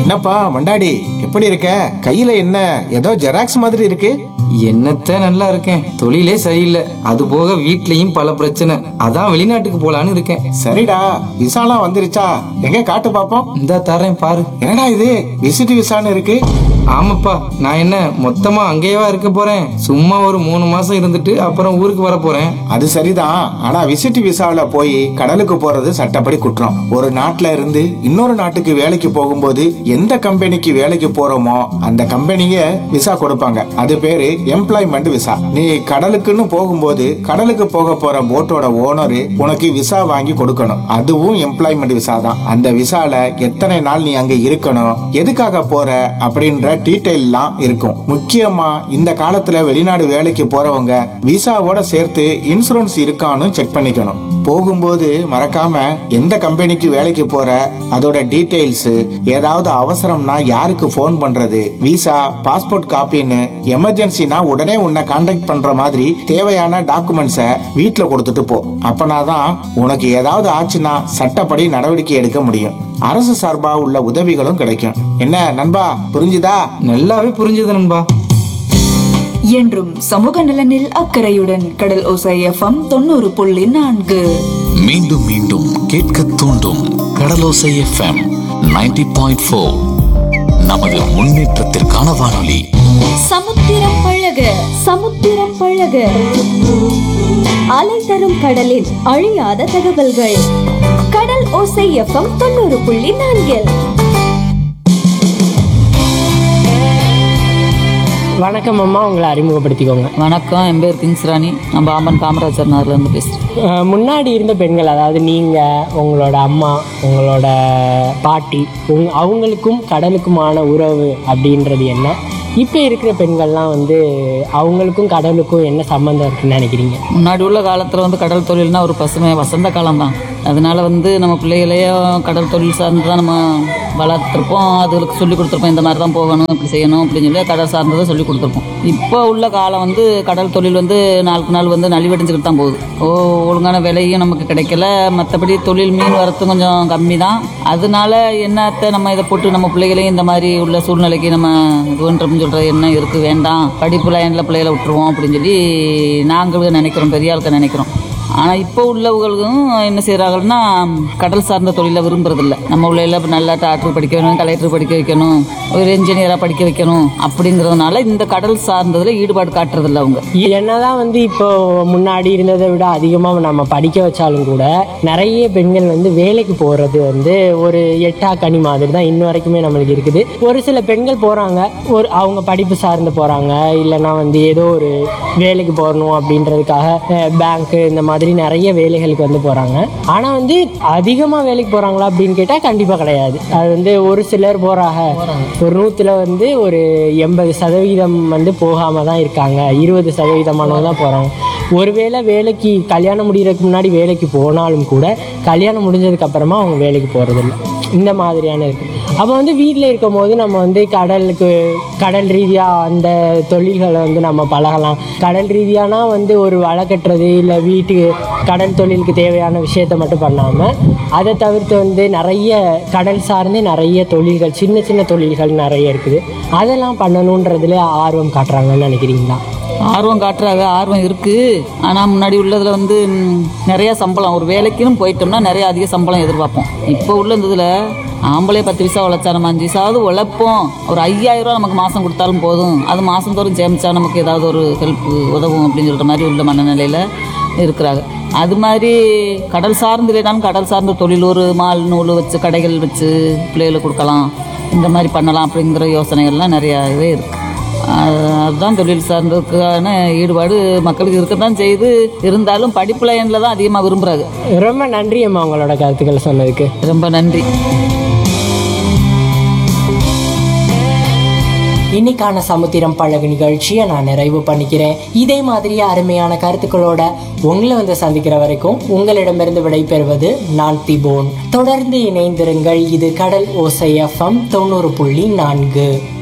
என்னப்பா மண்டாடி எப்படி இருக்க கையில என்ன ஏதோ ஜெராக்ஸ் மாதிரி இருக்கு என்னத்த நல்லா இருக்கேன் தொழிலே சரியில்லை அது போக வீட்லயும் பல பிரச்சனை அதான் வெளிநாட்டுக்கு போலான்னு இருக்கேன் சரிடா விசாலாம் வந்துருச்சா எங்க காட்டு பாப்போம் இந்த தரேன் பாரு என்னடா இது விசிட் விசான்னு இருக்கு ஆமாப்பா நான் என்ன மொத்தமா அங்கேயேவா இருக்க போறேன் சும்மா ஒரு மூணு மாசம் இருந்துட்டு அப்புறம் ஊருக்கு வர போறேன் அது சரிதான் ஆனா விசிட் விசால போய் கடலுக்கு போறது சட்டப்படி குற்றம் ஒரு நாட்டுல இருந்து இன்னொரு நாட்டுக்கு வேலைக்கு போகும்போது எந்த கம்பெனிக்கு வேலைக்கு போறோமோ அந்த கம்பெனிய விசா கொடுப்பாங்க அது பேரு எம்ப்ளாய்மெண்ட் விசா நீ கடலுக்குன்னு போகும்போது கடலுக்கு போக போற போட்டோட ஓனரு உனக்கு விசா வாங்கி கொடுக்கணும் அதுவும் எம்ப்ளாய்மெண்ட் விசா தான் அந்த விசால எத்தனை நாள் நீ அங்க இருக்கணும் எதுக்காக போற அப்படின்ற டீட்டெயில்லாம் இருக்கும் முக்கியமா இந்த காலத்துல வெளிநாடு வேலைக்கு போறவங்க விசாவோட சேர்த்து இன்சூரன்ஸ் இருக்கான்னு செக் பண்ணிக்கணும் போகும்போது மறக்காம எந்த கம்பெனிக்கு வேலைக்கு போற அதோட டீட்டெயில்ஸ் ஏதாவது அவசரம்னா யாருக்கு ஃபோன் பண்றது விசா பாஸ்போர்ட் காப்பின்னு எமர்ஜென்சினா உடனே உன்னை காண்டாக்ட் பண்ற மாதிரி தேவையான டாக்குமெண்ட்ஸை வீட்ல கொடுத்துட்டு போ அப்பனாதான் உனக்கு ஏதாவது ஆச்சுன்னா சட்டப்படி நடவடிக்கை எடுக்க முடியும் அரசு சார்பா உள்ள உதவிகளும் கிடைக்கும் என்ன நண்பா புரிஞ்சுதா நல்லாவே புரிஞ்சது நண்பா என்றும் சமூக நலனில் அக்கறையுடன் கடல் ஓசை எஃப்எம் தொண்ணூறு புள்ளி நான்கு மீண்டும் மீண்டும் கேட்க தூண்டும் கடலோசை எஃப்எம் 90.4 பாயிண்ட் ஃபோர் நமது முன்னேற்றத்திற்கான வானொலி சமுத்திரம் பழக சமுத்திரம் பழக அலை தரும் கடலின் அழியாத தகவல்கள் கடல் ஓசை எஃப்எம் தொண்ணூறு புள்ளி நான்கில் வணக்கம் அம்மா உங்களை அறிமுகப்படுத்திக்கோங்க வணக்கம் என் பேர் கிங்ஸ் ராணி நான் பாம்பன் காமராஜர் நகர்லேருந்து பேசுகிறேன் அஹ் முன்னாடி இருந்த பெண்கள் அதாவது நீங்கள் உங்களோட அம்மா உங்களோட பாட்டி உங் அவங்களுக்கும் கடலுக்குமான உறவு அப்படின்றது என்ன இப்போ இருக்கிற பெண்கள்லாம் வந்து அவங்களுக்கும் கடலுக்கும் என்ன சம்மந்தம் இருக்குன்னு நினைக்கிறீங்க முன்னாடி உள்ள காலத்தில் வந்து கடல் தொழில்னா ஒரு பசுமை வசந்த காலம் தான் அதனால வந்து நம்ம பிள்ளைகளையும் கடல் தொழில் சார்ந்து தான் நம்ம வளர்த்துருப்போம் அதுகளுக்கு சொல்லி கொடுத்துருப்போம் இந்த மாதிரி தான் போகணும் இப்படி செய்யணும் அப்படின்னு சொல்லி கடல் சார்ந்ததை சொல்லி கொடுத்துருப்போம் இப்போ உள்ள காலம் வந்து கடல் தொழில் வந்து நாளுக்கு நாள் வந்து நலிவடைஞ்சுக்கிட்டு தான் போகுது ஓ ஒழுங்கான விலையும் நமக்கு கிடைக்கல மற்றபடி தொழில் மீன் வரத்து கொஞ்சம் கம்மி தான் அதனால என்னத்தை நம்ம இதை போட்டு நம்ம பிள்ளைகளையும் இந்த மாதிரி உள்ள சூழ்நிலைக்கு நம்ம இது பண்ணுறோம்னு சொல்கிற எண்ணம் இருக்குது வேண்டாம் படிப்பு லைனில் பிள்ளைகளை விட்டுருவோம் அப்படின்னு சொல்லி நாங்கள் நினைக்கிறோம் பெரிய ஆளுக்க நினைக்கிறோம் ஆனால் இப்போ உள்ளவங்களுக்கும் என்ன செய்கிறாங்கன்னா கடல் சார்ந்த தொழிலை விரும்புறதில்ல நம்ம உள்ள நல்லா டாக்டர் படிக்க வைக்கணும் கலெக்டர் படிக்க வைக்கணும் ஒரு இன்ஜினியராக படிக்க வைக்கணும் அப்படிங்கிறதுனால இந்த கடல் சார்ந்ததில் ஈடுபாடு காட்டுறதில்ல அவங்க என்னதான் வந்து இப்போ முன்னாடி இருந்ததை விட அதிகமாக நம்ம படிக்க வச்சாலும் கூட நிறைய பெண்கள் வந்து வேலைக்கு போகிறது வந்து ஒரு எட்டா கனி மாதிரி தான் இன்ன வரைக்குமே நம்மளுக்கு இருக்குது ஒரு சில பெண்கள் போகிறாங்க ஒரு அவங்க படிப்பு சார்ந்து போகிறாங்க இல்லைன்னா வந்து ஏதோ ஒரு வேலைக்கு போகணும் அப்படின்றதுக்காக பேங்க்கு இந்த மாதிரி நிறைய வேலைகளுக்கு வந்து போகிறாங்க ஆனால் வந்து அதிகமாக வேலைக்கு போகிறாங்களா அப்படின்னு கேட்டால் கண்டிப்பாக கிடையாது அது வந்து ஒரு சிலர் போகிறாங்க ஒரு நூற்றில் வந்து ஒரு எண்பது சதவீதம் வந்து போகாமல் தான் இருக்காங்க இருபது சதவீதமானவங்க தான் போகிறாங்க ஒருவேளை வேலைக்கு கல்யாணம் முடிகிறதுக்கு முன்னாடி வேலைக்கு போனாலும் கூட கல்யாணம் முடிஞ்சதுக்கு அப்புறமா அவங்க வேலைக்கு போகிறதில்ல இந்த மாதிரியான இருக்கு அப்போ வந்து வீட்டில் இருக்கும் போது நம்ம வந்து கடலுக்கு கடல் ரீதியாக அந்த தொழில்களை வந்து நம்ம பழகலாம் கடல் ரீதியானா வந்து ஒரு வலை கட்டுறது இல்லை வீட்டுக்கு கடல் தொழிலுக்கு தேவையான விஷயத்தை மட்டும் பண்ணாமல் அதை தவிர்த்து வந்து நிறைய கடல் சார்ந்து நிறைய தொழில்கள் சின்ன சின்ன தொழில்கள் நிறைய இருக்குது அதெல்லாம் பண்ணணுன்றதுல ஆர்வம் காட்டுறாங்கன்னு நினைக்கிறீங்களா ஆர்வம் காட்டுறாங்க ஆர்வம் இருக்குது ஆனால் முன்னாடி உள்ளதில் வந்து ம், நிறைய சம்பளம் ஒரு வேலைக்குன்னு போயிட்டோம்னா நிறைய அதிக சம்பளம் எதிர்பார்ப்போம் இப்போ உள்ள இதில் ஆம்பளை பத்து பைசா உழைச்சா நம்ம அஞ்சு பைசாவது உழைப்போம் ஒரு ஐயாயிரம் ரூபா நமக்கு மாதம் கொடுத்தாலும் போதும் அது மாதம் தோறும் சேமிச்சா நமக்கு ஏதாவது ஒரு ஹெல்ப் உதவும் அப்படின்னு சொல்கிற மாதிரி உள்ள மனநிலையில் இருக்கிறாங்க அது மாதிரி கடல் சார்ந்து இல்லைனாலும் கடல் சார்ந்த தொழில் ஒரு மால் நூல் வச்சு கடைகள் வச்சு பிள்ளைகளுக்கு கொடுக்கலாம் இந்த மாதிரி பண்ணலாம் அப்படிங்கிற யோசனைகள்லாம் நிறையாவே இருக்குது அது- அதுதான் தொழில் சார்ந்ததுக்கான ஈடுபாடு மக்களுக்கு இருக்க தான் செய்யுது இருந்தாலும் படிப்பு லைனில் தான் அதிகமாக விரும்புகிறாங்க ரொம்ப நன்றி அம்மா உங்களோட கருத்துக்கள் சொன்னதுக்கு ரொம்ப நன்றி இன்னைக்கான சமுத்திரம் பழகு நிகழ்ச்சியை நான் நிறைவு பண்ணிக்கிறேன் இதே மாதிரி அருமையான கருத்துக்களோட உங்களை வந்து சந்திக்கிற வரைக்கும் உங்களிடமிருந்து விடைபெறுவது நான் திபோன் தொடர்ந்து இணைந்திருங்கள் இது கடல் ஓசை எஃப்எம் தொண்ணூறு புள்ளி நான்கு